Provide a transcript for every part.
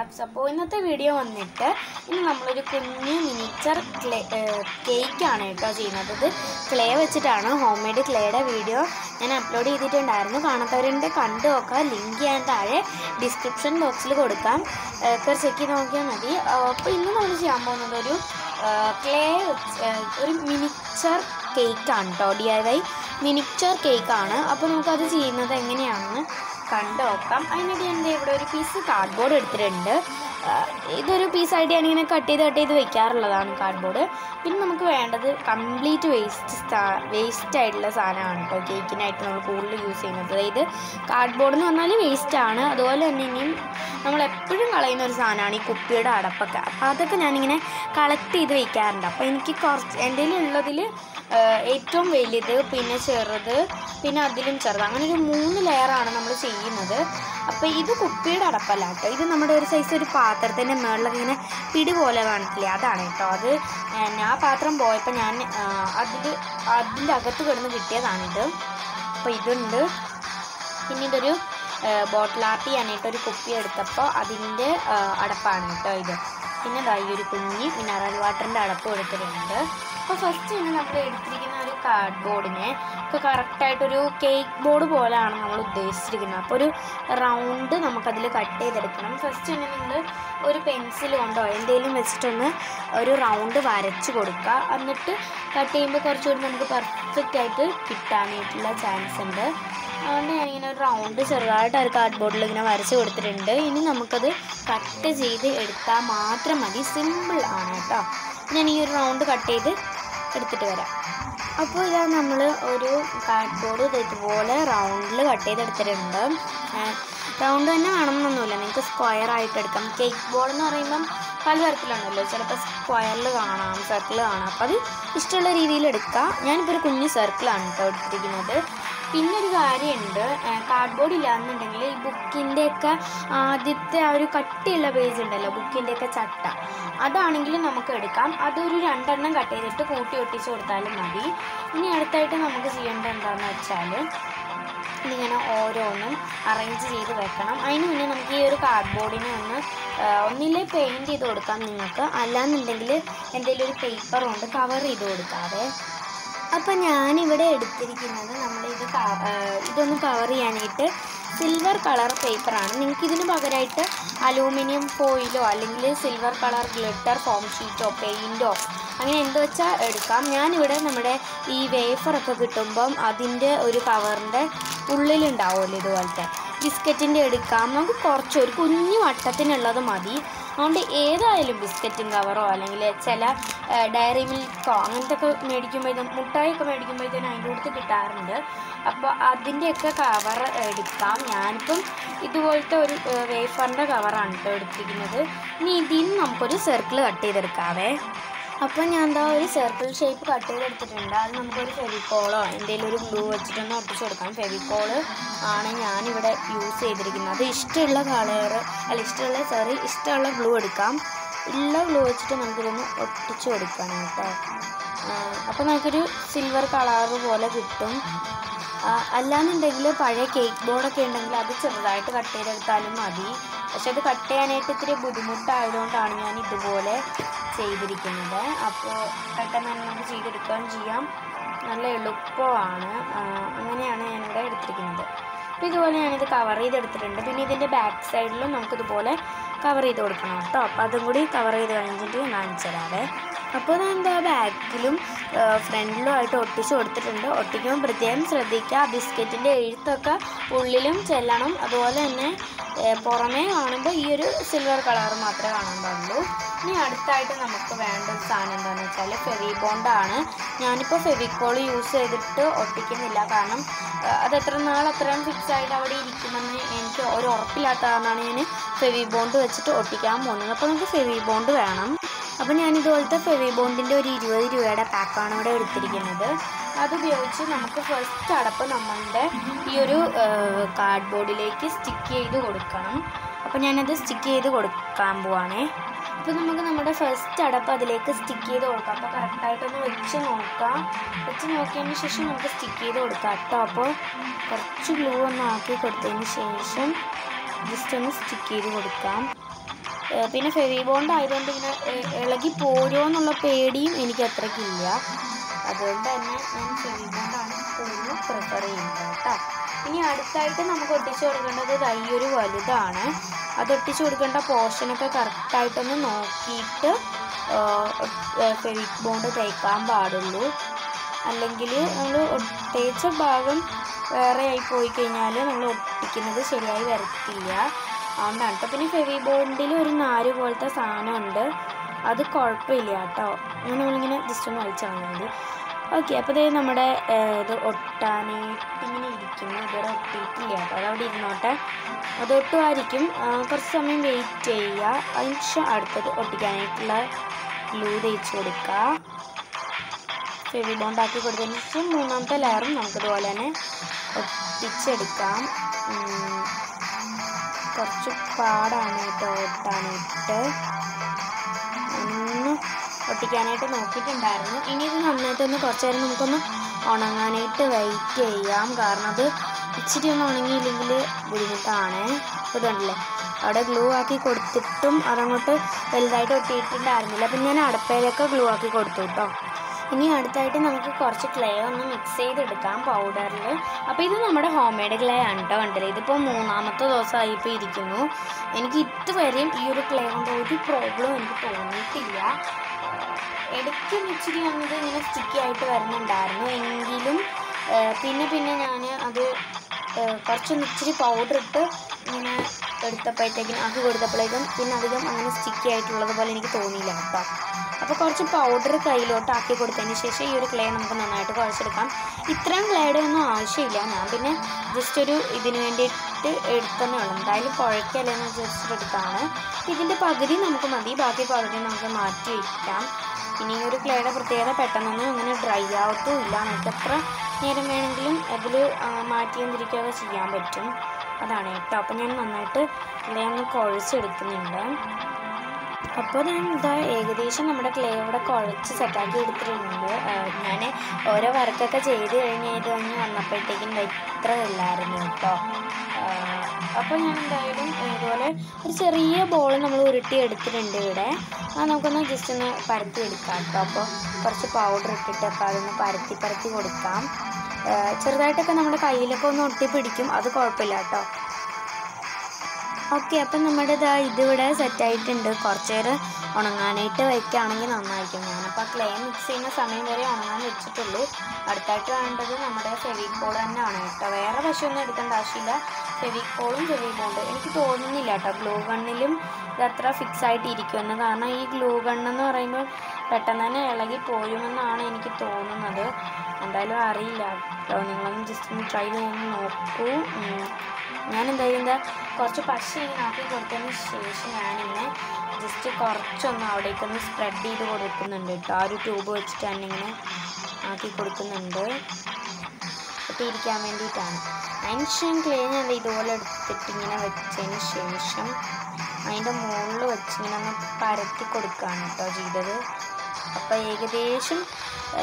Labs അപ്പോൾ ഇന്നത്തെ video വന്നിട്ട് ഇന്ന് നമ്മളൊരു കുഞ്ഞ് മിനിച്ചർ ക്ലേ കേക്കാണ് കേട്ടോ ചെയ്യുന്നത് ഇത് ക്ലേ വെച്ചിട്ടാണ് ഹോം മെയ്ഡ് ക്ലേയുടെ വീഡിയോ ഞാൻ അപ്ലോഡ് ചെയ്തിട്ടുണ്ടായിരുന്നു കാണാത്തവരുണ്ട് കണ്ടു നോക്കാം ലിങ്ക് ഞാൻ താഴെ ഡിസ്ക്രിപ്ഷൻ ബോക്സിൽ കൊടുക്കാം ഒക്കെ ചെക്ക് ചെയ്ത് നോക്കിയാൽ മതി അപ്പോൾ ഇന്ന് നമ്മൾ ചെയ്യാൻ പോകുന്നത് ഒരു ക്ലേ ഒരു മിനിച്ചർ കേക്കാണ് കേട്ടോ ഡി ഐ വൈ മിനിച്ചർ കേക്കാണ് അപ്പോൾ നമുക്കത് ചെയ്യുന്നത് എങ്ങനെയാണെന്ന് കണ്ടു നോക്കാം അതിനായിട്ട് ഞാൻ ദേ ഇവിടെ ഒരു പീസ് കാർഡ്ബോർഡ് എടുത്തിട്ടുണ്ട് ആ, ഇതൊരു പീസായിട്ട് ഞാനിങ്ങനെ കട്ട് ചെയ്ത് കട്ട് ചെയ്ത് വെക്കാറുള്ളതാണ് കാർഡ്ബോർഡ് പിന്നെ നമുക്ക് വേണ്ടത് കംപ്ലീറ്റ് വേസ്റ്റ് വേസ്റ്റ് ആയിട്ടുള്ള സാധനമാണ് കേട്ടോ കേക്കിനായിട്ട് നമ്മൾ കൂടുതൽ യൂസ് ചെയ്യുന്നത് അതായത് കാർഡ്ബോർഡ് എന്ന് പറഞ്ഞാൽ വേസ്റ്റ് ആണ് അതുപോലെ തന്നെ ഇനിയും നമ്മൾ എപ്പോഴും കളയുന്ന ഒരു സാധനമാണ് ഈ കുപ്പിയുടെ അടപ്പൊക്കെ അപ്പോൾ അതൊക്കെ ഞാനിങ്ങനെ കളക്ട് ചെയ്ത് വെക്കാറുണ്ട് അപ്പോൾ എനിക്ക് കുറച്ച് എൻ്റെ ഉള്ളതിൽ ഏറ്റവും വലുത് പിന്നെ ചെറുത് പിന്നെ അതിലും ചെറുത് അങ്ങനെ ഒരു മൂന്ന് ലെയറാണ് നമ്മൾ ചെയ്യുന്നത് അപ്പോൾ ഇത് കുപ്പിയുടെ അടപ്പല്ല കേട്ടോ ഇത് നമ്മുടെ ഒരു സൈസ് ഒരു പാത്രത്തിൻ്റെ മുകളിലൊക്കെ ഇങ്ങനെ പിടി പോലെ കാണത്തില്ലേ അതാണ് കേട്ടോ അത് ഞാൻ ആ പാത്രം പോയപ്പോൾ ഞാൻ അതിൽ അതിൻ്റെ അകത്ത് കിടന്ന് കിട്ടിയതാണിത് അപ്പോൾ ഇതുണ്ട് പിന്നെ ഇതൊരു ബോട്ടിൽ ആർട്ട് ചെയ്യാനായിട്ട് ഒരു കുപ്പി എടുത്തപ്പോൾ അതിൻ്റെ അടപ്പാണ് കേട്ടോ ഇത് പിന്നെ ദാ ഈ ഒരു കുഞ്ഞി മിനറൽ വാട്ടറിൻ്റെ അടപ്പ് എടുത്തിട്ടുണ്ട് അപ്പോൾ ഫസ്റ്റ് തന്നെ നമ്മൾ എടുത്തിരിക്കുന്ന ഒരു കാർഡ് ബോർഡിനെ ഒക്കെ കറക്റ്റായിട്ടൊരു കേക്ക് ബോർഡ് പോലെയാണ് നമ്മൾ ഉദ്ദേശിച്ചിരിക്കുന്നത് അപ്പോൾ ഒരു റൗണ്ട് നമുക്കതിൽ കട്ട് ചെയ്തെടുക്കണം ഫസ്റ്റ് തന്നെ നിങ്ങൾ ഒരു പെൻസിൽ കൊണ്ടോ എന്തെങ്കിലും വെച്ചിട്ടൊന്ന് ഒരു റൗണ്ട് വരച്ച് കൊടുക്കുക എന്നിട്ട് കട്ട് ചെയ്യുമ്പോൾ കുറച്ചുകൂടി നമുക്ക് പെർഫെക്റ്റ് ആയിട്ട് കിട്ടാനായിട്ടുള്ള ചാൻസ് ഉണ്ട് അതുകൊണ്ട് ഞാനിങ്ങനെ ഒരു റൗണ്ട് ചെറുതായിട്ട് ഒരു കാർഡ് ബോർഡിൽ ഇങ്ങനെ വരച്ച് കൊടുത്തിട്ടുണ്ട് ഇനി നമുക്കത് കട്ട് ചെയ്ത് എടുത്താൽ മാത്രം മതി സിമ്പിൾ ആണ് കേട്ടോ ഞാൻ ഈ ഒരു റൗണ്ട് കട്ട് ചെയ്ത് എടുത്തിട്ട് വരാം അപ്പോൾ ഇതാ നമ്മൾ ഒരു കാർഡ് ബോർഡ് ഇതുപോലെ റൗണ്ടിൽ കട്ട് ചെയ്തെടുത്തിട്ടുണ്ട് റൗണ്ട് തന്നെ വേണമെന്നൊന്നുമില്ല നിങ്ങൾക്ക് സ്ക്വയർ ആയിട്ട് എടുക്കാം കേക്ക് ബോർഡ് എന്ന് പറയുമ്പം പല തരത്തിലുണ്ടല്ലോ ചിലപ്പോൾ സ്ക്വയറിൽ കാണാം സർക്കിൾ കാണാം അപ്പോൾ അത് ഇഷ്ടമുള്ള രീതിയിൽ എടുക്കാം ഞാനിപ്പോൾ ഒരു കുഞ്ഞ് സർക്കിളാണ് കേട്ടോ എടുത്തിരിക്കുന്നത് പിന്നെ ഒരു കാര്യമുണ്ട് കാർഡ് ബോർഡ് ഇല്ലാന്നുണ്ടെങ്കിൽ ഈ ബുക്കിൻ്റെയൊക്കെ ആദ്യത്തെ ആ ഒരു കട്ടിയുള്ള പേജ് ഉണ്ടല്ലോ ബുക്കിൻ്റെയൊക്കെ ചട്ട അതാണെങ്കിൽ നമുക്ക് എടുക്കാം അതൊരു രണ്ടെണ്ണം കട്ട് ചെയ്തിട്ട് കൂട്ടി ഒട്ടിച്ച് കൊടുത്താലും മതി ഇനി അടുത്തായിട്ട് നമുക്ക് ചെയ്യേണ്ടത് എന്താണെന്ന് വെച്ചാൽ ഇതിങ്ങനെ ഓരോന്നും അറേഞ്ച് ചെയ്ത് വെക്കണം അതിന് മുന്നേ നമുക്ക് ഈ ഒരു കാർഡ് ബോർഡിനെ ഒന്ന് ആ, ഒന്നില്ലേ പെയിൻറ് ചെയ്ത് കൊടുക്കാം നിങ്ങൾക്ക് അല്ലാന്നുണ്ടെങ്കിൽ എന്തെങ്കിലും ഒരു പേപ്പർ കൊണ്ട് കവർ ചെയ്ത് കൊടുക്കാതെ അപ്പം ഞാനിവിടെ എടുത്തിരിക്കുന്നത് നമ്മളിത് ക- ആ, ഇതൊന്ന് കവർ ചെയ്യാനായിട്ട് സിൽവർ കളർ പേപ്പറാണ് നിങ്ങൾക്ക് ഇതിന് പകരമായിട്ട് അലൂമിനിയം ഫോയിലോ അല്ലെങ്കിൽ സിൽവർ കളർ ഗ്ലിറ്റർ ഫോം ഷീറ്റോ പെയിൻറ്റോ അങ്ങനെ എന്ത് വെച്ചാൽ എടുക്കാം ഞാനിവിടെ നമ്മുടെ ഈ വേഫറൊക്കെ കിട്ടുമ്പം അതിൻ്റെ ഒരു കവറിൻ്റെ ഉള്ളിലുണ്ടാവുമല്ലോ ഇതുപോലത്തെ ബിസ്ക്കറ്റിൻ്റെ എടുക്കാം നമുക്ക് കുറച്ച് ഒരു കുഞ്ഞു വട്ടത്തിനുള്ളത് മതി അതുകൊണ്ട് ഏതായാലും ബിസ്ക്കറ്റും കവറോ അല്ലെങ്കിൽ ചില ഡയറി മിൽക്കോ അങ്ങനത്തെ ഒക്കെ മേടിക്കുമ്പോഴത്തേനും മുട്ടായിയൊക്കെ മേടിക്കുമ്പോഴത്തേനും അതിൻ്റെ കൊടുത്ത് കിട്ടാറുണ്ട് അപ്പോൾ അതിൻ്റെയൊക്കെ കവർ എടുക്കാം ഞാനിപ്പം ഇതുപോലത്തെ ഒരു വേഫറിൻ്റെ കവറാണ് കേട്ടോ എടുത്തിരിക്കുന്നത് ഇനി ഇതിൽ നിന്ന് നമുക്കൊരു സർക്കിൾ കട്ട് ചെയ്തെടുക്കാവേ അപ്പോൾ ഞാൻ എന്താ ഒരു സർക്കിൾ ഷേപ്പ് കട്ട് ചെയ്തെടുത്തിട്ടുണ്ട് അത് നമുക്കൊരു ഫെവിക്കോളോ എന്തെങ്കിലും ഒരു ഗ്ലൂ വെച്ചിട്ടൊന്ന് ഒട്ടിച്ച് കൊടുക്കാം ഫെവിക്കോള് ആണ് ഞാനിവിടെ യൂസ് ചെയ്തിരിക്കുന്നത് അത് ഇഷ്ടമുള്ള കളർ അല്ല ഇഷ്ടമുള്ള സോറി ഇഷ്ടമുള്ള ഗ്ലൂ എടുക്കാം ഉള്ള ഗ്ലൂ വെച്ചിട്ട് നമുക്കിതൊന്ന് ഒട്ടിച്ച് കൊടുക്കണം കേട്ടോ അപ്പോൾ നമുക്കൊരു സിൽവർ കളർ പോലെ കിട്ടും ആ, അല്ലാന്നുണ്ടെങ്കിൽ പഴയ കേക്ക് ബോർഡൊക്കെ ഉണ്ടെങ്കിൽ അത് ചെറുതായിട്ട് കട്ട് ചെയ്തെടുത്താലും മതി പക്ഷെ അത് കട്ട് ചെയ്യാനായിട്ട് ഇത്തിരി ബുദ്ധിമുട്ടായതുകൊണ്ടാണ് ഞാൻ ഇതുപോലെ ചെയ്തിരിക്കുന്നത് അപ്പോൾ പെട്ടെന്ന് തന്നെ നമുക്ക് ചെയ്തെടുക്കുകയും ചെയ്യാം നല്ല എളുപ്പമാണ് ആ, അങ്ങനെയാണ് ഞാനിവിടെ എടുത്തിരിക്കുന്നത് അപ്പോൾ ഇതുപോലെ ഞാനിത് കവർ ചെയ്തെടുത്തിട്ടുണ്ട് പിന്നെ ഇതിൻ്റെ ബാക്ക് സൈഡിലും നമുക്കിതുപോലെ കവർ ചെയ്ത് കൊടുക്കണം കേട്ടോ അപ്പോൾ അതും കൂടി കവർ ചെയ്ത് കഴിഞ്ഞിട്ട് ഞാൻ കാണിച്ചു തരാവേ അപ്പോൾ ഞാൻ എന്താ ബാക്കിലും ഫ്രണ്ടിലും ആയിട്ട് ഒട്ടിച്ച് കൊടുത്തിട്ടുണ്ട് ഒട്ടിക്കുമ്പോൾ പ്രത്യേകം ശ്രദ്ധിക്കുക ബിസ്ക്കറ്റിൻ്റെ എഴുത്തൊക്കെ ഉള്ളിലും ചെല്ലണം അതുപോലെ തന്നെ ഏ, പുറമേ കാണുമ്പോൾ ഈ ഒരു സിൽവർ കളർ മാത്രമേ കാണാൻ പാടുള്ളൂ ഇനി അടുത്തായിട്ട് നമുക്ക് വേണ്ട ഒരു സാധനം എന്താണെന്ന് വെച്ചാൽ ഫെവി ബോണ്ടാണ് ഞാനിപ്പോൾ ഫെവിക്കോൾ യൂസ് ചെയ്തിട്ട് ഒട്ടിക്കുന്നില്ല കാരണം ആ, അത് എത്ര നാൾ അത്രയും ഫിക്സ് ആയിട്ട് അവിടെ ഇരിക്കുമെന്ന് എനിക്ക് ഒരു ഉറപ്പില്ലാത്ത കാരണമാണ് ഞാൻ ഫെവി ബോണ്ട് വെച്ചിട്ട് ഒട്ടിക്കാൻ പോകുന്നത് അപ്പോൾ നമുക്ക് ഫെവി ബോണ്ട് വേണം അപ്പോൾ ഞാൻ ഇതുപോലത്തെ ഫെവി ബോണ്ടിൻ്റെ ഒരു ഇരുപത് രൂപയുടെ പാക്കാണ് ഇവിടെ എടുത്തിരിക്കുന്നത് അതുപയോഗിച്ച് നമുക്ക് ഫസ്റ്റ് അടപ്പ് നമ്മളുടെ ഈ ഒരു കാർഡ് ബോർഡിലേക്ക് സ്റ്റിക്ക് ചെയ്ത് കൊടുക്കണം അപ്പോൾ ഞാനത് സ്റ്റിക്ക് ചെയ്ത് കൊടുക്കാൻ പോവാണേ അപ്പോൾ നമുക്ക് നമ്മുടെ ഫസ്റ്റ് അടപ്പ് അതിലേക്ക് സ്റ്റിക്ക് ചെയ്ത് കൊടുക്കാം അപ്പോൾ കറക്റ്റായിട്ടൊന്ന് വെച്ച് നോക്കാം വെച്ച് നോക്കിയതിന് ശേഷം നമുക്ക് സ്റ്റിക്ക് ചെയ്ത് കൊടുക്കാം കേട്ടോ അപ്പോൾ കുറച്ച് ഗ്ലൂ ഒന്ന് ആക്കി കൊടുത്തതിന് ശേഷം ജസ്റ്റ് ഒന്ന് സ്റ്റിക്ക് ചെയ്ത് കൊടുക്കാം ഏഹ് പിന്നെ ഫെവി ബോണ്ട് ആയതുകൊണ്ട് ഇങ്ങനെ ഏഹ് ഇളകി പോരുമോ എന്നുള്ള പേടിയും എനിക്ക് അത്രയ്ക്കില്ല അതുകൊണ്ട് തന്നെ ഞാൻ ഫെവി ബോണ്ടാണ് കൂടുതലും പ്രിഫർ ചെയ്യുന്നത് കേട്ടോ ഇനി അടുത്തായിട്ട് നമുക്ക് ഒട്ടിച്ചു കൊടുക്കേണ്ടത് ദാ ഈ ഒരു വലുതാണ് അത് ഒട്ടിച്ചു കൊടുക്കേണ്ട പോർഷനൊക്കെ കറക്റ്റായിട്ടൊന്ന് നോക്കിയിട്ട് ഫെവിക് ബോണ്ട് തേക്കാൻ പാടുള്ളൂ അല്ലെങ്കിൽ നമ്മൾ തേച്ച ഭാഗം വേറെ ആയി പോയി കഴിഞ്ഞാൽ നമ്മൾ ഒട്ടിക്കുന്നത് ശരിയായി വരത്തില്ല അതുകൊണ്ടാണ് കേട്ടോ പിന്നെ ഫെവി ബോണ്ടിൽ ഒരു നാര് പോലത്തെ സാധനമുണ്ട് അത് കുഴപ്പമില്ല കേട്ടോ അങ്ങനെ നമ്മളിങ്ങനെ ജസ്റ്റ് ഒന്ന് വലിച്ചാൽ മതി ഓക്കെ അപ്പോൾ ഇത് നമ്മുടെ ഏഹ്, ഇത് ഒട്ടാനായിട്ട് ഇങ്ങനെ ഇരിക്കുന്നു ഇതുവരെ ഒട്ടിയിട്ടില്ല കേട്ടോ അതവിടെ ഇരുന്നോട്ടെ അത് ഒട്ടുമായിരിക്കും ആ, കുറച്ച് സമയം വെയിറ്റ് ചെയ്യുക അതിനുശേഷം അടുത്തത് ഒട്ടിക്കാനായിട്ടുള്ള ഗ്ലൂ തേച്ച് കൊടുക്കുക ഫെവി ബോണ്ട് ആക്കി കൊടുത്തതിന് ശേഷം മൂന്നാമത്തെ ലെയറും നമുക്കിതുപോലെ തന്നെ ഒട്ടിച്ചെടുക്കാം ഉം, കുറച്ച് പാടാണ് കേട്ടോ ഒട്ടാനായിട്ട് ഒന്ന് ഒട്ടിക്കാനായിട്ട് നോക്കിയിട്ടുണ്ടായിരുന്നു ഇനി ഇത് നന്നായിട്ടൊന്ന് കുറച്ച് നേരം നമുക്കൊന്ന് ഉണങ്ങാനായിട്ട് വെയിറ്റ് ചെയ്യാം കാരണം അത് ഇച്ചിരി ഒന്ന് ഉണങ്ങിയില്ലെങ്കിൽ ബുദ്ധിമുട്ടാണ് അപ്പോൾ ഇതുണ്ടല്ലേ അവിടെ ഗ്ലൂ ആക്കി കൊടുത്തിട്ടും അതങ്ങോട്ട് വലുതായിട്ട് ഒട്ടിയിട്ടുണ്ടായിരുന്നില്ല അപ്പം ഞാൻ അടപ്പയിലൊക്കെ ഗ്ലൂ ആക്കി കൊടുത്തു കേട്ടോ ഇനി അടുത്തായിട്ട് നമുക്ക് കുറച്ച് ക്ലേ ഒന്ന് മിക്സ് ചെയ്തെടുക്കാം പൗഡറിൽ അപ്പോൾ ഇത് നമ്മുടെ ഹോം മെയ്ഡ് ക്ലേ ആണ് കേട്ടോ കണ്ടില്ലേ ഇതിപ്പോൾ മൂന്നാമത്തെ ദിവസമായി ഇപ്പോൾ ഇരിക്കുന്നു എനിക്ക് ഇതുവരെയും ഈ ഒരു ക്ലേ കൊണ്ട് ഒരു പ്രോബ്ലം എനിക്ക് തോന്നിയിട്ടില്ല ഇടയ്ക്ക് ഇച്ചിരി വന്നത് ഇങ്ങനെ സ്റ്റിക്കി ആയിട്ട് വരുന്നുണ്ടായിരുന്നു എങ്കിലും ആ, പിന്നെ പിന്നെ ഞാൻ അത് ആ, കുറച്ചൊന്ന് ഇച്ചിരി പൗഡർ ഇട്ട് ഇങ്ങനെ എടുത്തപ്പോഴത്തേക്കും ആക്കി കൊടുത്തപ്പോഴേക്കും പിന്നെ അധികം അങ്ങനെ സ്റ്റിക്കി ആയിട്ടുള്ളത് പോലെ എനിക്ക് തോന്നിയില്ല കേട്ടോ അപ്പോൾ കുറച്ച് പൗഡർ കയ്യിലോട്ട് ആക്കി കൊടുത്തതിന് ശേഷം ഈ ഒരു ക്ലേ നമുക്ക് നന്നായിട്ട് കുഴച്ചെടുക്കാം ഇത്രയും ക്ലേയുടെ ഒന്നും ആവശ്യമില്ല ഞാൻ പിന്നെ ജസ്റ്റ് ഒരു ഇതിന് വേണ്ടിയിട്ട് എടുത്തതേ ഉള്ളൂ എന്തായാലും കുഴക്കല്ലെന്ന് ജസ്റ്റ് എടുത്താണ് ഇതിൻ്റെ പകുതി നമുക്ക് മതി ബാക്കി പകുതി നമുക്ക് മാറ്റി വയ്ക്കാം ഇനി ഈ ഒരു ക്ലേയുടെ പ്രത്യേകത പെട്ടെന്നൊന്നും അങ്ങനെ ഡ്രൈ ആവത്തും ഇല്ല നമുക്ക് എത്ര നേരം വേണമെങ്കിലും അതിൽ മാറ്റിയെന്തിരിക്കുകയൊക്കെ ചെയ്യാൻ പറ്റും അതാണ് കേട്ടോ അപ്പം ഞാൻ നന്നായിട്ട് ക്ലേ ഒന്ന് കുഴച്ചെടുക്കുന്നുണ്ട് അപ്പോൾ ഞാൻ ഇതാ ഏകദേശം നമ്മുടെ ക്ലേ ഇവിടെ കുഴച്ച് സെറ്റാക്കി എടുത്തിട്ടുണ്ട് ഞാൻ ഓരോ വർക്കൊക്കെ ചെയ്ത് കഴിഞ്ഞ് ഇത് കഴിഞ്ഞ് വന്നപ്പോഴത്തേക്കും ദാ ഇത്ര ഇല്ലായിരുന്നു കേട്ടോ അപ്പോൾ ഞാൻ എന്തായാലും ഇതുപോലെ ഒരു ചെറിയ ബോൾ നമ്മൾ ഉരുട്ടി എടുത്തിട്ടുണ്ട് ഇവിടെ അത് നമുക്കൊന്ന് ജസ്റ്റ് ഒന്ന് പരത്തി എടുക്കാം കേട്ടോ അപ്പോൾ കുറച്ച് പൗഡർ ഇട്ടിട്ട് അപ്പോൾ അതൊന്ന് പരത്തി പരത്തി കൊടുക്കാം ആ, ചെറുതായിട്ടൊക്കെ നമ്മുടെ കയ്യിലൊക്കെ ഒന്ന് ഒട്ടിപ്പിടിക്കും അത് കുഴപ്പമില്ല കേട്ടോ ഓക്കെ അപ്പം നമ്മുടെ ഇതാ ഇതിവിടെ സെറ്റായിട്ടുണ്ട് കുറച്ച് നേരം ഉണങ്ങാനായിട്ട് വയ്ക്കുകയാണെങ്കിൽ നന്നായിരിക്കും ഞാനപ്പോൾ ക്ലേ മിക്സ് ചെയ്യുന്ന സമയം വരെ ഉണങ്ങാൻ വെച്ചിട്ടുള്ളൂ അടുത്തായിട്ട് വേണ്ടത് നമ്മുടെ ഫെവിക്കോൾ തന്നെയാണ് കേട്ടോ വേറെ പശുവൊന്നും എടുക്കേണ്ട ആവശ്യമില്ല ഫെവിക്കോളും ഫെവിബോണ്ട് എനിക്ക് തോന്നുന്നില്ല കേട്ടോ ഗ്ലൂ ഗണ്ണിലും ഇത് അത്ര ഫിക്സ് ആയിട്ട് ഇരിക്കുമെന്ന് കാരണം ഈ ഗ്ലൂ ഗണ്ണെന്ന് പറയുമ്പോൾ പെട്ടെന്ന് തന്നെ ഇളകി പോരുമെന്നാണ് എനിക്ക് തോന്നുന്നത് എന്തായാലും അറിയില്ല കേട്ടോ നിങ്ങളൊന്ന് ജസ്റ്റ് ഒന്ന് ട്രൈ ചെയ്ത് നോക്കൂ ഉം. ഞാൻ എന്തായാലും എന്താ കുറച്ച് പശ ഇങ്ങനെ ആക്കി കൊടുത്തതിന് ശേഷം ഞാനിങ്ങനെ ജസ്റ്റ് കുറച്ചൊന്ന് അവിടേക്കൊന്ന് സ്പ്രെഡ് ചെയ്ത് കൊടുക്കുന്നുണ്ട് കേട്ടോ ആ ഒരു ട്യൂബ് വെച്ചിട്ട് തന്നെ ഇങ്ങനെ ആക്കി കൊടുക്കുന്നുണ്ട് ഒട്ടിയിരിക്കാൻ വേണ്ടിയിട്ടാണ് അതിന് ശേഷം ക്ലേ ഞാൻ ദേ ഇതുപോലെ എടുത്തിട്ട് ഇങ്ങനെ വെച്ചതിന് ശേഷം അതിൻ്റെ മുകളിൽ വെച്ച് ഇങ്ങനെ ഒന്ന് പരത്തി കൊടുക്കുകയാണ് കേട്ടോ ചെയ്തത് അപ്പോൾ ഏകദേശം ആ,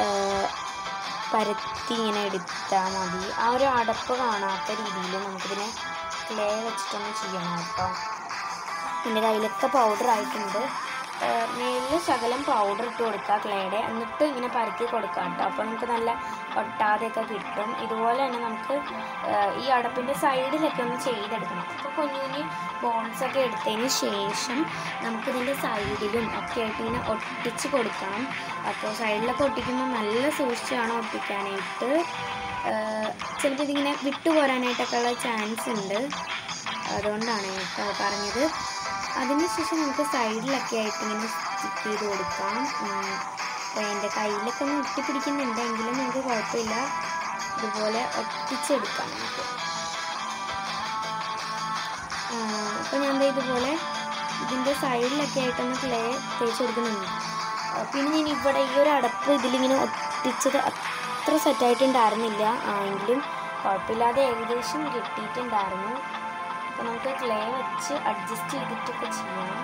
പരത്തി ഇങ്ങനെ എടുത്താൽ മതി ആ ഒരു അടപ്പ് കാണാത്ത രീതിയിൽ നമുക്കിതിനെ ക്ലേ വെച്ചിട്ടൊന്ന് ചെയ്യണം കേട്ടോ എൻ്റെ കയ്യിലൊക്കെ പൗഡർ ആയിട്ടുണ്ട് മേലിൽ ശകലം പൗഡർ ഇട്ട് കൊടുക്കുക ക്ലേയുടെ എന്നിട്ട് ഇങ്ങനെ പരത്തി കൊടുക്കുക കേട്ടോ അപ്പോൾ നമുക്ക് നല്ല ഒട്ടാതെയൊക്കെ കിട്ടും ഇതുപോലെ തന്നെ നമുക്ക് ആ, ഈ അടപ്പിൻ്റെ സൈഡിലൊക്കെ ഒന്ന് ചെയ്തെടുക്കണം അപ്പോൾ കുഞ്ഞു കുഞ്ഞു ബോൺസ് ഒക്കെ എടുത്തതിന് ശേഷം നമുക്കിതിൻ്റെ സൈഡിലും ഒക്കെ ആയിട്ട് ഇങ്ങനെ ഒട്ടിച്ച് കൊടുക്കണം അപ്പോൾ സൈഡിലൊക്കെ ഒട്ടിക്കുമ്പോൾ നല്ല സൂക്ഷിച്ച് വേണം ഒട്ടിക്കാനായിട്ട് ചിലപ്പോൾ ഇതിങ്ങനെ വിട്ടു പോരാനായിട്ടൊക്കെ ഉള്ള ചാൻസ് ഉണ്ട് അതുകൊണ്ടാണ് കേട്ടോ പറഞ്ഞത് അതിനുശേഷം നമുക്ക് സൈഡിലൊക്കെ ആയിട്ട് ഇങ്ങനെ സ്റ്റിക്ക് ചെയ്ത് കൊടുക്കാം ഉം. അപ്പോൾ എൻ്റെ കയ്യിലൊക്കെ ഒന്ന് ഒട്ടിപ്പിടിക്കുന്നുണ്ടെങ്കിലും നമുക്ക് കുഴപ്പമില്ല ഇതുപോലെ ഒട്ടിച്ചെടുക്കാം നമുക്ക് അപ്പോൾ ഞാൻ ദേ ഇതുപോലെ ഇതിൻ്റെ സൈഡിലൊക്കെ ആയിട്ടൊന്ന് ക്ലേ തേച്ച് കൊടുക്കുന്നുണ്ട് ആ, പിന്നെ ഞാൻ ഇവിടെ ഈ ഒരു അടപ്പ് ഇതിലിങ്ങനെ ഒട്ടിച്ചത് അത്ര സെറ്റായിട്ടുണ്ടായിരുന്നില്ല ആ, എങ്കിലും കുഴപ്പമില്ലാതെ ഏകദേശം കിട്ടിയിട്ടുണ്ടായിരുന്നു അപ്പോൾ നമുക്ക് ക്ലേ വെച്ച് അഡ്ജസ്റ്റ് ചെയ്തിട്ടൊക്കെ ചെയ്യാം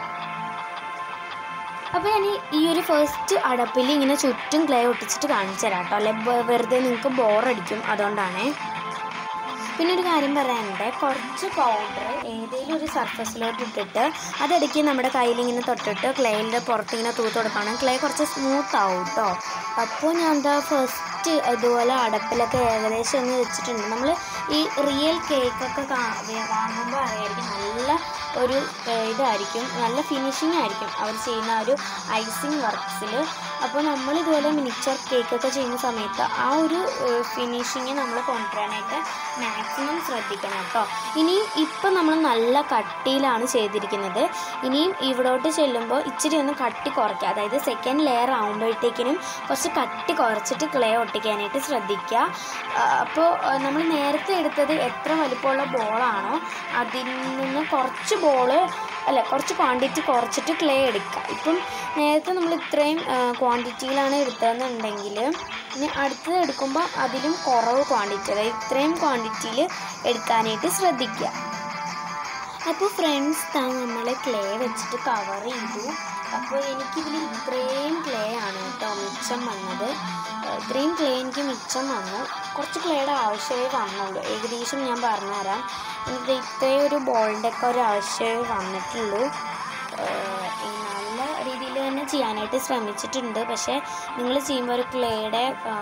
അപ്പോൾ ഞാൻ ഈ- ഈ ഒരു ഫസ്റ്റ് അടപ്പിൽ ഇങ്ങനെ ചുറ്റും ക്ലേ ഒട്ടിച്ചിട്ട് കാണിച്ചു തരാം കേട്ടോ അല്ലെ വെ- വെറുതെ നിങ്ങൾക്ക് ബോറടിക്കും അതുകൊണ്ടാണേ പിന്നെ ഒരു കാര്യം പറയാനുണ്ട് കുറച്ച് പൗഡർ ഏതെങ്കിലും ഒരു സർഫസിലോട്ട് ഇട്ടിട്ട് അതിടയ്ക്ക് നമ്മുടെ കയ്യിൽ ഇങ്ങനെ തൊട്ടിട്ട് ക്ലേയിൻ്റെ പുറത്ത് ഇങ്ങനെ തൂത്ത് കൊടുക്കണം ക്ലേ കുറച്ച് സ്മൂത്ത് ആവും കേട്ടോ അപ്പോൾ ഞാൻ എന്താ ഫസ്റ്റ് ഇതുപോലെ അടപ്പിലൊക്കെ ഏകദേശം ഒന്ന് വെച്ചിട്ടുണ്ട് നമ്മൾ ഈ റിയൽ കേക്കൊക്കെ വാങ്ങുമ്പോൾ അറിയായിരിക്കും നല്ല ഒരു ഏഹ്, ഇതായിരിക്കും നല്ല ഫിനിഷിംഗ് ആയിരിക്കും അവർ ചെയ്യുന്ന ആ ഒരു ഐസിങ് വർക്ക്സിൽ അപ്പോൾ നമ്മൾ ഇതുപോലെ മിനിച്ചർ കേക്കൊക്കെ ചെയ്യുന്ന സമയത്ത് ആ ഒരു ഫിനിഷിങ് നമ്മൾ കൊണ്ടുവരാനായിട്ട് മാക്സിമം ശ്രദ്ധിക്കണം കേട്ടോ ഇനി ഇപ്പം നമ്മൾ നല്ല കട്ടിയിലാണ് ചെയ്തിരിക്കുന്നത് ഇനിയും ഇവിടോട്ട് ചെല്ലുമ്പോൾ ഇച്ചിരി ഒന്ന് കട്ടി കുറയ്ക്കുക അതായത് സെക്കൻഡ് ലെയർ ആകുമ്പോഴത്തേക്കിനും കുറച്ച് കട്ടി കുറച്ചിട്ട് ക്ലേ ഒട്ടിക്കാനായിട്ട് ശ്രദ്ധിക്കുക അപ്പോൾ നമ്മൾ നേരത്തെ എടുത്തത് എത്ര വലിപ്പമുള്ള ബോളാണോ അതിൽ നിന്ന് കുറച്ച് ബോള് അല്ല കുറച്ച് ക്വാണ്ടിറ്റി കുറച്ചിട്ട് ക്ലേ എടുക്കുക ഇപ്പം നേരത്തെ നമ്മൾ ഇത്രയും ക്വാണ്ടിറ്റിയിലാണ് എടുത്തതെന്നുണ്ടെങ്കിൽ ഇനി അടുത്തത് എടുക്കുമ്പോൾ അതിലും കുറവ് ക്വാണ്ടിറ്റി അതായത് ഇത്രയും ക്വാണ്ടിറ്റിയിൽ എടുക്കാനായിട്ട് ശ്രദ്ധിക്കുക അപ്പോൾ ഫ്രണ്ട്സ് താ നമ്മൾ ക്ലേ വെച്ചിട്ട് കവർ ചെയ്തു അപ്പോൾ എനിക്കിതിൽ ഇത്രയും ക്ലേ ആണ് കേട്ടോ മിച്ചം വന്നത് ഏഹ് ഇത്രയും ക്ലേ എനിക്ക് മിച്ചം വന്നു കുറച്ച് ക്ലേയുടെ ആവശ്യമേ വന്നുള്ളൂ ഏകദേശം ഞാൻ പറഞ്ഞുതരാം എനിക്ക് ഇത്രയും ഒരു ബോളിൻ്റെ ഒക്കെ ഒരു ആവശ്യമേ വന്നിട്ടുള്ളൂ ഏഹ് ഈ നല്ല രീതിയിൽ തന്നെ ചെയ്യാനായിട്ട് ശ്രമിച്ചിട്ടുണ്ട് പക്ഷേ നിങ്ങൾ ചെയ്യുമ്പോൾ ഒരു ക്ലേയുടെ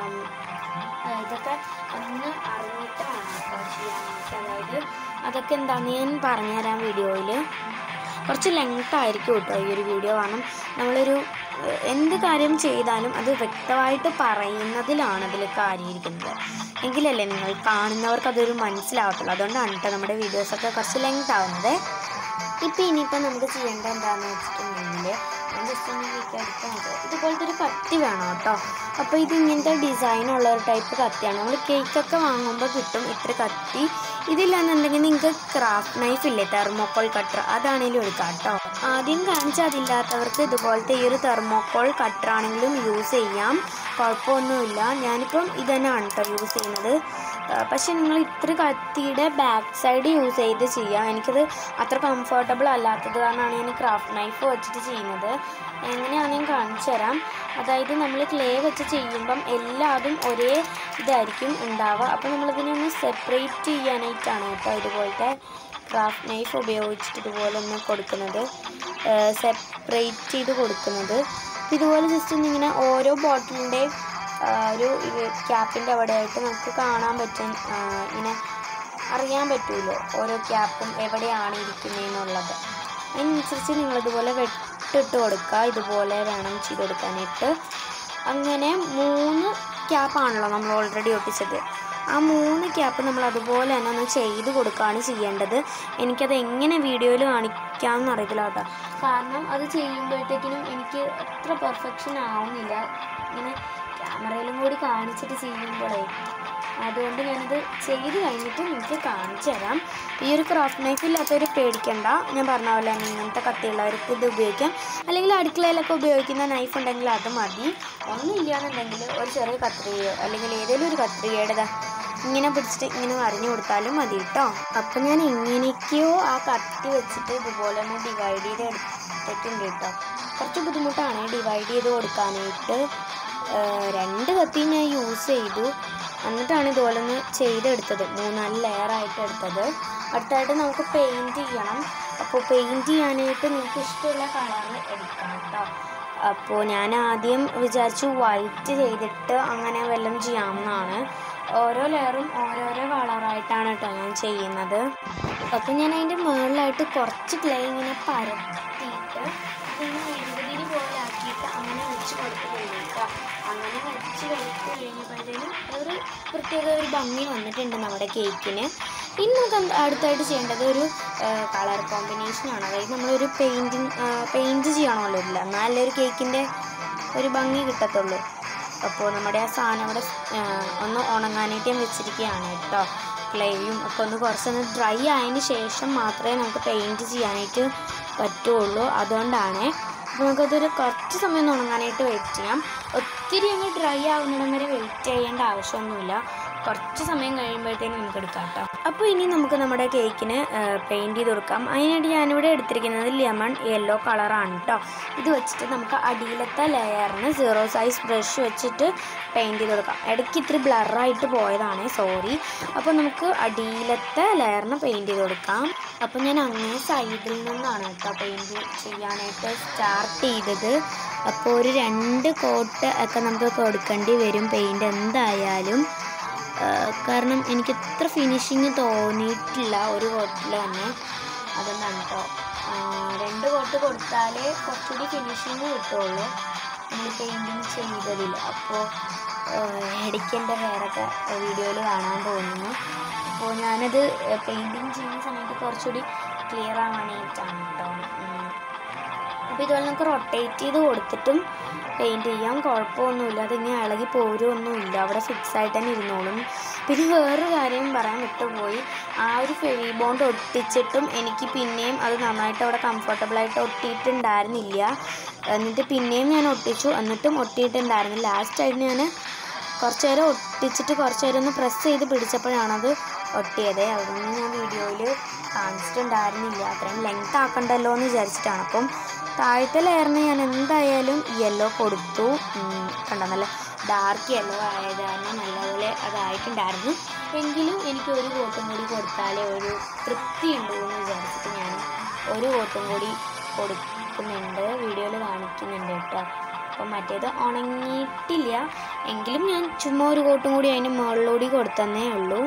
ഇതൊക്കെ ഒന്ന് അറിഞ്ഞിട്ട് വേണം കേട്ടോ ചെയ്യാനായിട്ട് അതായത് അതൊക്കെ എന്താണെന്ന് ഞാൻ പറഞ്ഞുതരാം വീഡിയോയിൽ കുറച്ച് ലെങ്ത് ആയിരിക്കും കേട്ടോ ഈ ഒരു വീഡിയോ കാരണം നമ്മളൊരു ഏഹ്, എന്ത് കാര്യം ചെയ്താലും അത് വ്യക്തമായിട്ട് പറയുന്നതിലാണ് അതിൽ കാര്യമായിരിക്കുന്നത് എങ്കിലല്ലേ നിങ്ങൾ കാണുന്നവർക്ക് അതൊരു മനസ്സിലാവത്തുള്ളൂ അതുകൊണ്ടാണ് കേട്ടോ നമ്മുടെ വീഡിയോസൊക്കെ കുറച്ച് ലെങ്ത് ആവുന്നത് ഇപ്പം ഇനിയിപ്പോൾ നമുക്ക് ചെയ്യേണ്ടത് എന്താണെന്ന് വെച്ചിട്ടുണ്ടെങ്കിൽ ഞാൻ ജസ്റ്റ് ഒന്ന് കേക്ക് എടുത്ത് നോക്കാം ഇതുപോലത്തെ ഒരു കത്തി വേണം കേട്ടോ അപ്പോൾ ഇത് ഇങ്ങനത്തെ ഡിസൈൻ ഉള്ള ഒരു ടൈപ്പ് കത്തിയാണ് നമ്മൾ കേക്കൊക്കെ വാങ്ങുമ്പോൾ കിട്ടും ഇത്ര കത്തി ഇതില്ലാന്നുണ്ടെങ്കിൽ നിങ്ങൾക്ക് ക്രാഫ്റ്റ് നൈഫ് ഇല്ലേ തെർമോക്കോൾ കട്ടർ അതാണെങ്കിലും എടുക്കാം കേട്ടോ ആദ്യം കാണിച്ച അതില്ലാത്തവർക്ക് ഇതുപോലത്തെ ഈ ഒരു തെർമോക്കോൾ കട്ടർ ആണെങ്കിലും യൂസ് ചെയ്യാം കുഴപ്പമൊന്നുമില്ല ഞാനിപ്പം ഇത് തന്നെയാണ് കേട്ടോ യൂസ് ചെയ്യുന്നത് ആ, പക്ഷെ നിങ്ങൾ ഇത്ര കത്തിയുടെ ബാക്ക് സൈഡ് യൂസ് ചെയ്ത് ചെയ്യാം എനിക്കത് അത്ര കംഫർട്ടബിൾ അല്ലാത്തത് കാരണമാണ് ഞാൻ ക്രാഫ്റ്റ് നൈഫ് വെച്ചിട്ട് ചെയ്യുന്നത് എങ്ങനെയാണെന്ന് ഞാൻ കാണിച്ചു തരാം അതായത് നമ്മൾ ക്ലേ വെച്ച് ചെയ്യുമ്പം എല്ലാതും ഒരേ ഇതായിരിക്കും ഉണ്ടാവുക അപ്പോൾ നമ്മളിതിനെ ഒന്ന് സെപ്പറേറ്റ് ചെയ്യാനായിട്ടാണ് കേട്ടോ ഇതുപോലത്തെ ക്രാഫ്റ്റ് നൈഫ് ഉപയോഗിച്ചിട്ട് ഇതുപോലെ ഒന്ന് കൊടുക്കുന്നത് സെപ്പറേറ്റ് ചെയ്ത് കൊടുക്കുന്നത് ഇതുപോലെ ജസ്റ്റ് ഒന്നിങ്ങനെ ഓരോ ബോട്ടിലിൻ്റെയും ഒരു ക്യാപ്പിൻ്റെ അവിടെ ആയിട്ട് നമുക്ക് കാണാൻ പറ്റും ആ, ഇങ്ങനെ അറിയാൻ പറ്റുമല്ലോ ഓരോ ക്യാപ്പും എവിടെയാണ് ഇരിക്കുന്നതെന്നുള്ളത് അതിനനുസരിച്ച് നിങ്ങളിതുപോലെ വെട്ടിട്ട് കൊടുക്കുക ഇതുപോലെ വേണം ചെയ്ത് കൊടുക്കാനായിട്ട് അങ്ങനെ മൂന്ന് ക്യാപ്പാണല്ലോ നമ്മൾ ഓൾറെഡി ഒട്ടിച്ചത് ആ മൂന്ന് ക്യാപ്പ് നമ്മൾ അതുപോലെ തന്നെ ഒന്ന് ചെയ്ത് കൊടുക്കുകയാണ് ചെയ്യേണ്ടത് എനിക്കത് എങ്ങനെ വീഡിയോയിൽ കാണിക്കാമെന്ന് അറിയത്തില്ല കേട്ടോ കാരണം അത് ചെയ്യുമ്പോഴത്തേക്കിനും എനിക്ക് അത്ര പെർഫെക്ഷൻ ആവുന്നില്ല ഇങ്ങനെ ക്യാമറയിലും കൂടി കാണിച്ചിട്ട് ചെയ്യുമ്പോഴേ അതുകൊണ്ട് ഞാനത് ചെയ്ത് കഴിഞ്ഞിട്ട് നിങ്ങൾക്ക് കാണിച്ചു തരാം ഈ ഒരു ക്രാഫ്റ്റ് നൈഫ് ഇല്ലാത്തവർ പേടിക്കണ്ട ഞാൻ പറഞ്ഞ പോലെ തന്നെ ഇങ്ങനത്തെ കത്തിയുള്ളവർക്ക് ഇത് ഉപയോഗിക്കാം അല്ലെങ്കിൽ അടുക്കളയിലൊക്കെ ഉപയോഗിക്കുന്ന നൈഫ് ഉണ്ടെങ്കിൽ അത് മതി ഒന്നും ഇല്ലാന്നുണ്ടെങ്കിൽ ഒരു ചെറിയ കത്രികയോ അല്ലെങ്കിൽ ഏതെങ്കിലും ഒരു കത്രികയുടെ ദാ ഇങ്ങനെ പിടിച്ചിട്ട് ഇങ്ങനെ വരഞ്ഞു കൊടുത്താലും മതി കേട്ടോ അപ്പം ഞാൻ എങ്ങനെയൊക്കെയോ ആ കത്തി വെച്ചിട്ട് ഇതുപോലെ ഒന്ന് ഡിവൈഡ് ചെയ്ത് എടുത്തിട്ടുണ്ട് കേട്ടോ കുറച്ച് ബുദ്ധിമുട്ടാണ് ഡിവൈഡ് ചെയ്ത് കൊടുക്കാനായിട്ട് ഏഹ് രണ്ട് കത്തി ഞാൻ യൂസ് ചെയ്തു എന്നിട്ടാണ് ഇതുപോലെ ഒന്ന് ചെയ്തെടുത്തത് മൂന്നാല് ലെയറായിട്ട് എടുത്തത് അടുത്തായിട്ട് നമുക്ക് പെയിൻറ്റ് ചെയ്യണം അപ്പോൾ പെയിൻറ്റ് ചെയ്യാനായിട്ട് നിങ്ങൾക്ക് ഇഷ്ടമുള്ള കളർ എടുക്കാം കേട്ടോ അപ്പോൾ ഞാൻ ആദ്യം വിചാരിച്ചു വൈറ്റ് ചെയ്തിട്ട് അങ്ങനെ വല്ലതും ചെയ്യാമെന്നാണ് ഓരോ ലെയറും ഓരോരോ കളറായിട്ടാണ് കേട്ടോ ഞാൻ ചെയ്യുന്നത് അപ്പോൾ ഞാൻ അതിൻ്റെ മുകളിലായിട്ട് കുറച്ച് ക്ലേ ഇങ്ങനെ പരത്തിയിട്ട് ഇങ്ങനെ എഴുപതിരി പോലെ ആക്കിയിട്ട് അങ്ങനെ വെച്ച് കൊടുത്തിട്ടുണ്ട് കേട്ടോ അങ്ങനെ വെച്ച് കൊടുത്ത് കഴിഞ്ഞപ്പോഴത്തേനും ഒരു പ്രത്യേക ഒരു ഭംഗി വന്നിട്ടുണ്ട് നമ്മുടെ കേക്കിന് ഇനി നമുക്ക് എന്ത് അടുത്തായിട്ട് ചെയ്യേണ്ടത് ഒരു കളർ കോമ്പിനേഷനാണ് അതായത് നമ്മളൊരു പെയിൻറ്റിങ് പെയിൻറ്റ് ചെയ്യണമല്ലോ ഇല്ല എന്നാലേ ഒരു കേക്കിൻ്റെ ഒരു ഭംഗി കിട്ടത്തുള്ളൂ അപ്പോൾ നമ്മുടെ ആ സാധനം അവിടെ ആ, ഒന്ന് ഉണങ്ങാനായിട്ട് ഞാൻ വെച്ചിരിക്കുകയാണ് കേട്ടോ ക്ലേയും ഒക്കെ ഒന്ന് കുറച്ചൊന്ന് ഡ്രൈ ആയതിന് ശേഷം മാത്രമേ നമുക്ക് പെയിൻറ്റ് ചെയ്യാനായിട്ട് പറ്റുള്ളൂ അതുകൊണ്ടാണ് അപ്പോൾ നമുക്കതൊരു കുറച്ച് സമയം ഒന്ന് ഉണങ്ങാനായിട്ട് വെയിറ്റ് ചെയ്യാം ഒത്തിരി അങ്ങ് ഡ്രൈ ആവുന്നിടം വരെ വെയിറ്റ് ചെയ്യേണ്ട ആവശ്യമൊന്നുമില്ല കുറച്ച് സമയം കഴിയുമ്പോഴത്തേനും നമുക്ക് എടുക്കാം കേട്ടോ അപ്പോൾ ഇനി നമുക്ക് നമ്മുടെ കേക്കിന് പെയിൻറ് ചെയ്ത് കൊടുക്കാം അതിനായിട്ട് ഞാനിവിടെ എടുത്തിരിക്കുന്നത് ലെമൺ യെല്ലോ കളറാണ് കേട്ടോ ഇത് വെച്ചിട്ട് നമുക്ക് അടിയിലത്തെ ലെയറിന് സീറോ സൈസ് ബ്രഷ് വെച്ചിട്ട് പെയിൻറ് ചെയ്ത് കൊടുക്കാം ഇടയ്ക്ക് ഇത്തിരി ബ്ലറായിട്ട് പോയതാണ് സോറി അപ്പോൾ നമുക്ക് അടിയിലത്തെ ലെയറിന് പെയിൻറ് ചെയ്ത് കൊടുക്കാം അപ്പോൾ ഞാൻ അങ്ങേ സൈഡിൽ നിന്നാണ് കേട്ടോ പെയിൻറ് ചെയ്യാനായിട്ട് സ്റ്റാർട്ട് ചെയ്തത് അപ്പോൾ ഒരു രണ്ട് കോട്ട് ഒക്കെ നമുക്ക് കൊടുക്കേണ്ടി വരും പെയിൻറ് എന്തായാലും ആ, കാരണം എനിക്ക് ഇത്ര ഫിനിഷിങ് തോന്നിയിട്ടില്ല ഒരു കോട്ടിൽ തന്നെ അതുകൊണ്ടാണ് കേട്ടോ ആ, രണ്ട് കോട്ട് കൊടുത്താലേ കുറച്ചുകൂടി ഫിനിഷിങ് കിട്ടുള്ളൂ നമ്മൾ പെയിൻറ്റിങ് ചെയ്തതിൽ അപ്പോൾ ഇടയ്ക്ക് എൻ്റെ ഹെയറൊക്കെ വീഡിയോയിൽ കാണാൻ തോന്നുന്നു അപ്പോൾ ഞാനത് പെയിൻറ്റിങ് ചെയ്യുന്ന സമയത്ത് കുറച്ചുകൂടി ക്ലിയർ ആവാൻ വേണ്ടിയിട്ടാണ് കേട്ടോ ഉം. അപ്പോൾ ഇതുപോലെ നമുക്ക് റൊട്ടേറ്റ് ചെയ്ത് കൊടുത്തിട്ടും പെയിൻറ്റ് ചെയ്യാം കുഴപ്പമൊന്നുമില്ല അതിങ്ങനെ ഇളകി പോരുമൊന്നുമില്ല അവിടെ ഫിക്സ് ആയിട്ട് തന്നെ ഇരുന്നോളും പിന്നെ വേറൊരു കാര്യം പറയാൻ വിട്ടുപോയി ആ ഒരു ഫെവി ബോണ്ട് ഒട്ടിച്ചിട്ടും എനിക്ക് പിന്നെയും അത് നന്നായിട്ട് അവിടെ കംഫർട്ടബിളായിട്ട് ഒട്ടിയിട്ടുണ്ടായിരുന്നില്ല എന്നിട്ട് പിന്നെയും ഞാൻ ഒട്ടിച്ചു എന്നിട്ടും ഒട്ടിയിട്ടുണ്ടായിരുന്നില്ല ലാസ്റ്റായിട്ട് ഞാൻ കുറച്ച് നേരം ഒട്ടിച്ചിട്ട് കുറച്ച് നേരം ഒന്ന് പ്രസ് ചെയ്ത് പിടിച്ചപ്പോഴാണത് ഒട്ടിയത് അതൊന്നും ഞാൻ വീഡിയോയിൽ കാണിച്ചിട്ടുണ്ടായിരുന്നില്ല അത്രയും ലെങ്ത് ആക്കണ്ടല്ലോ എന്ന് വിചാരിച്ചിട്ടാണ് അപ്പം താഴത്തെ ലെയറിന് ഞാൻ എന്തായാലും യെല്ലോ കൊടുത്തു ഉം, കണ്ടോ നല്ല ഡാർക്ക് യെല്ലോ ആയത് കാരണം നല്ലപോലെ അതായിട്ടുണ്ടായിരുന്നു എങ്കിലും എനിക്ക് ഒരു കോട്ടും കൂടി കൊടുത്താലേ ഒരു തൃപ്തി ഉണ്ടോ എന്ന് വിചാരിച്ചിട്ട് ഞാൻ ഒരു കോട്ടും കൂടി കൊടുക്കുന്നുണ്ട് വീഡിയോയിൽ കാണിക്കുന്നുണ്ട് കേട്ടോ അപ്പം മറ്റേത് ഉണങ്ങിയിട്ടില്ല എങ്കിലും ഞാൻ ചുമ്മാ ഒരു കോട്ടും കൂടി അതിന് മുകളിലൂടി കൊടുത്തന്നേ ഉള്ളൂ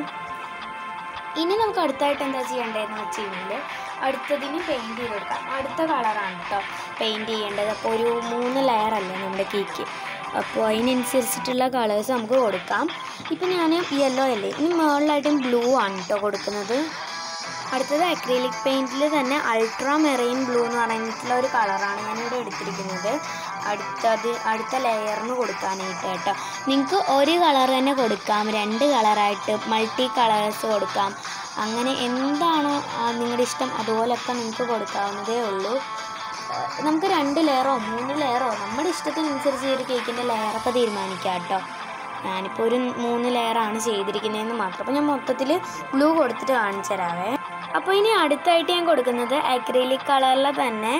ഇനി നമുക്ക് അടുത്തായിട്ട് എന്താ ചെയ്യേണ്ടതെന്ന് വെച്ച് കഴിഞ്ഞാൽ അടുത്തതിന് പെയിൻറ് ചെയ്ത് കൊടുക്കാം അടുത്ത കളറാണ് കേട്ടോ പെയിൻറ് ചെയ്യേണ്ടത് അപ്പോൾ ഒരു മൂന്ന് ലെയർ അല്ലേ നമ്മുടെ കേക്ക് അപ്പോൾ അതിനനുസരിച്ചിട്ടുള്ള കളേഴ്സ് നമുക്ക് കൊടുക്കാം ഇപ്പം ഞാൻ യെല്ലോ അല്ലേ ഇനി മുകളിലായിട്ടും ബ്ലൂ ആണ് കേട്ടോ കൊടുക്കുന്നത് അടുത്തത് അക്രീലിക് പെയിൻറ്റിൽ തന്നെ അൾട്രാ മെറൈൻ ബ്ലൂ എന്ന് പറഞ്ഞിട്ടുള്ള ഒരു കളറാണ് ഞാനിവിടെ എടുത്തിരിക്കുന്നത് അടുത്തത് അടുത്ത ലെയറിന് കൊടുക്കാനായിട്ട് കേട്ടോ നിങ്ങൾക്ക് ഒരു കളർ തന്നെ കൊടുക്കാം രണ്ട് കളറായിട്ട് മൾട്ടി കളേഴ്സ് കൊടുക്കാം അങ്ങനെ എന്താണോ ആ, നിങ്ങളുടെ ഇഷ്ടം അതുപോലൊക്കെ നിങ്ങൾക്ക് കൊടുക്കാവുന്നതേ ഉള്ളൂ ആ, നമുക്ക് രണ്ട് ലെയറോ മൂന്ന് ലെയറോ നമ്മുടെ ഇഷ്ടത്തിനനുസരിച്ച് ഈ ഒരു കേക്കിൻ്റെ ലെയറൊക്കെ തീരുമാനിക്കാം കേട്ടോ ഞാനിപ്പോൾ ഒരു മൂന്ന് ലെയറാണ് ചെയ്തിരിക്കുന്നതെന്ന് മാത്രം അപ്പോൾ ഞാൻ മൊത്തത്തിൽ ബ്ലൂ കൊടുത്തിട്ട് കാണിച്ചു തരാവേ അപ്പോൾ ഇനി അടുത്തായിട്ട് ഞാൻ കൊടുക്കുന്നത് അക്രീലിക് കളറിലെ തന്നെ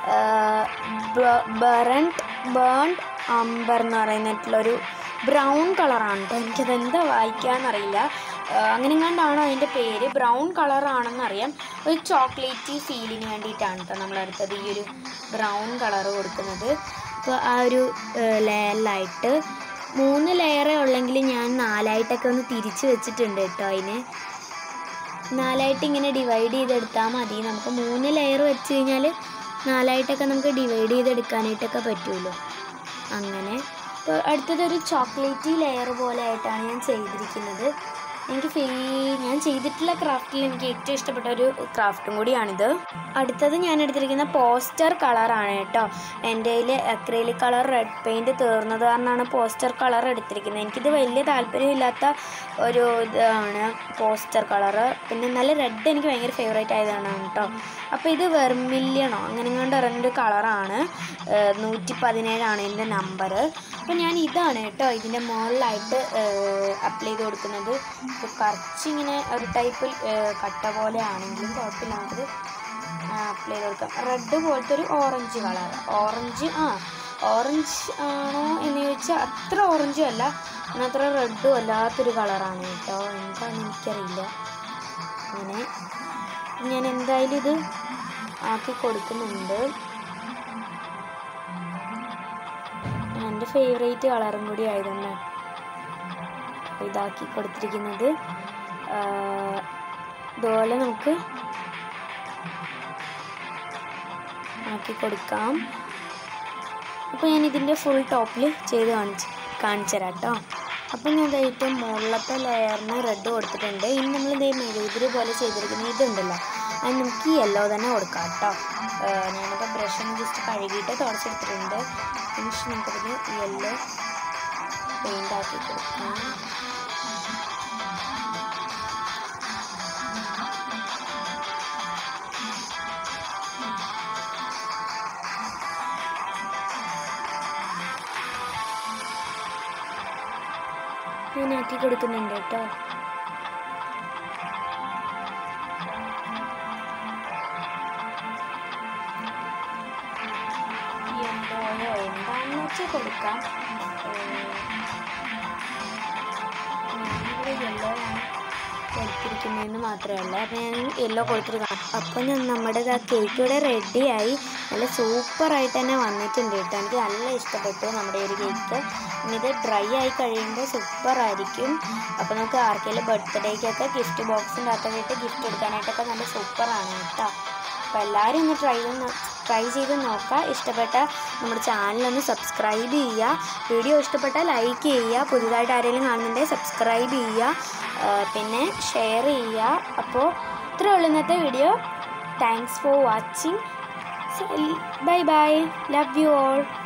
ബറണ്ട് ബേൺഡ് അംബർ എന്ന് പറയുന്നിട്ടുള്ളൊരു ബ്രൗൺ കളറാണ് കേട്ടോ എനിക്കത് എന്താ വായിക്കാന്നറിയില്ല അങ്ങനെ കണ്ടാണ് അതിൻ്റെ പേര് ബ്രൗൺ കളറാണെന്നറിയാം ഒരു ചോക്ലേറ്റി ഫീലിന് വേണ്ടിയിട്ടാണ് കേട്ടോ നമ്മളടുത്തത് ഈ ഒരു ബ്രൗൺ കളർ കൊടുക്കുന്നത് അപ്പോൾ ആ ഒരു ലെയറിലായിട്ട് മൂന്ന് ലെയറേ ഉള്ളെങ്കിൽ ഞാൻ നാലായിട്ടൊക്കെ ഒന്ന് തിരിച്ച് വെച്ചിട്ടുണ്ട് കേട്ടോ അതിന് നാലായിട്ട് ഇങ്ങനെ ഡിവൈഡ് ചെയ്തെടുത്താൽ മതി നമുക്ക് മൂന്ന് ലെയർ വെച്ച് കഴിഞ്ഞാൽ നാലായിട്ടൊക്കെ നമുക്ക് ഡിവൈഡ് ചെയ്തെടുക്കാനായിട്ടൊക്കെ പറ്റുമല്ലോ അങ്ങനെ ഇപ്പോൾ അടുത്തതൊരു ചോക്ലേറ്റി ലെയർ പോലെ ആയിട്ടാണ് ഞാൻ ചെയ്തിരിക്കുന്നത് എനിക്ക് ഫീ ഞാൻ ചെയ്തിട്ടുള്ള ക്രാഫ്റ്റിൽ എനിക്ക് ഏറ്റവും ഇഷ്ടപ്പെട്ട ഒരു ക്രാഫ്റ്റും കൂടിയാണിത് അടുത്തത് ഞാൻ എടുത്തിരിക്കുന്ന പോസ്റ്റർ കളറാണ് കേട്ടോ എൻ്റെ കയ്യിൽ അക്രൈലിക് കളർ റെഡ് പെയിൻറ് തീർന്നത് കാരണമാണ് പോസ്റ്റർ കളർ എടുത്തിരിക്കുന്നത് എനിക്കിത് വലിയ താല്പര്യമില്ലാത്ത ഒരു ഇതാണ് പോസ്റ്റർ കളറ് പിന്നെ നല്ല റെഡ് എനിക്ക് ഭയങ്കര ഫേവറേറ്റ് ആയതാണ് കേട്ടോ അപ്പോൾ ഇത് വെർമില്യണോ അങ്ങനെ കണ്ട് ഒരു കളറാണ് നൂറ്റി പതിനേഴാണ് എൻ്റെ നമ്പർ അപ്പോൾ ഞാൻ ഇതാണ് കേട്ടോ ഇതിൻ്റെ മുകളിലായിട്ട് അപ്ലൈ ചെയ്ത് കൊടുക്കുന്നത് ഇത് കുറച്ചിങ്ങനെ ഒരു ടൈപ്പ് കട്ട പോലെ ആണെങ്കിലും കുഴപ്പമില്ല നമുക്കത് അപ്ലൈ ചെയ്ത് കൊടുക്കാം റെഡ് പോലത്തെ ഒരു ഓറഞ്ച് കളർ ഓറഞ്ച് ആ ഓറഞ്ച് ആണോ എന്ന് ചോദിച്ചാൽ അത്ര ഓറഞ്ചും അല്ല എന്നാൽ അത്ര റെഡും അല്ലാത്തൊരു കളറാണ് കേട്ടോ എന്താണെന്ന് എനിക്കറിയില്ല അങ്ങനെ ഞാൻ എന്തായാലും ഇത് ആക്കി കൊടുക്കുന്നുണ്ട് എൻ്റെ ഫേവറേറ്റ് കളറും കൂടി ആയതുകൊണ്ട് ഇതാക്കി കൊടുത്തിരിക്കുന്നത് ആ, ഇതുപോലെ നമുക്ക് ആക്കി കൊടുക്കാം അപ്പോൾ ഞാൻ ഇതിൻ്റെ ഫുൾ ടോപ്പിൽ ചെയ്ത് കാണിച്ച് കാണിച്ചു തരാം കേട്ടോ അപ്പം ഞാൻ ദേ ഏറ്റവും മുകളിലത്തെ ലെയറിന് റെഡ് കൊടുത്തിട്ടുണ്ട് ഇനി നമ്മൾ ഇതേ മെഴുകുതിരി പോലെ ചെയ്തിരിക്കുന്ന ഇതുണ്ടല്ലോ അത് നമുക്ക് യെല്ലോ തന്നെ കൊടുക്കാം കേട്ടോ ഞാനിപ്പോൾ ബ്രഷ് ഒന്ന് ജസ്റ്റ് കഴുകിയിട്ട് തുടച്ചെടുത്തിട്ടുണ്ട് ഫിനിഷ് നമുക്കതിന് യെല്ലോ പെയിൻ്റ് ആക്കി കൊടുക്കാം ഇങ്ങനെ ആക്കി കൊടുക്കുന്നുണ്ട് കേട്ടോ യെല്ലോയോ എന്താണെന്ന് വെച്ചാൽ കൊടുക്കാം ഞാനിവിടെ യെല്ലോ ആണ് കൊടുത്തിരിക്കുന്നതെന്ന് മാത്രമേ ഉള്ളൂ അപ്പോൾ ഞാൻ യെല്ലോ കൊടുത്തിട്ട് കാണാം അപ്പോൾ ഞാൻ നമ്മുടെ ആ കേക്ക് ഇവിടെ റെഡിയായി നല്ല സൂപ്പറായിട്ട് തന്നെ വന്നിട്ടുണ്ട് കേട്ടോ എനിക്ക് നല്ല ഇഷ്ടപ്പെട്ടു നമ്മുടെ ഈ ഒരു കേക്ക് ഇനി ഇത് ഡ്രൈ ആയി കഴിയുമ്പോൾ സൂപ്പറായിരിക്കും അപ്പോൾ നമുക്ക് ആർക്കെങ്കിലും ബർത്ത്ഡേക്കൊക്കെ ഗിഫ്റ്റ് ബോക്സിൻ്റെ അകത്തൊക്കെ ഇട്ട് ഗിഫ്റ്റ് എടുക്കാനായിട്ടൊക്കെ നല്ല സൂപ്പറാണ് കേട്ടോ അപ്പോൾ എല്ലാവരും ഒന്ന് ട്രൈ ചെയ്ത് ട്രൈ ചെയ്ത് നോക്കുക ഇഷ്ടപ്പെട്ട നമ്മുടെ ചാനലൊന്ന് സബ്സ്ക്രൈബ് ചെയ്യുക വീഡിയോ ഇഷ്ടപ്പെട്ടാൽ ലൈക്ക് ചെയ്യുക പുതിയതായിട്ട് ആരെങ്കിലും കാണുന്നുണ്ടെങ്കിൽ സബ്സ്ക്രൈബ് ചെയ്യുക ആ, പിന്നെ ഷെയർ ചെയ്യുക അപ്പോൾ ഇത്രേ ഉള്ളൂ ഇന്നത്തെ video thanks for watching bye bye love you all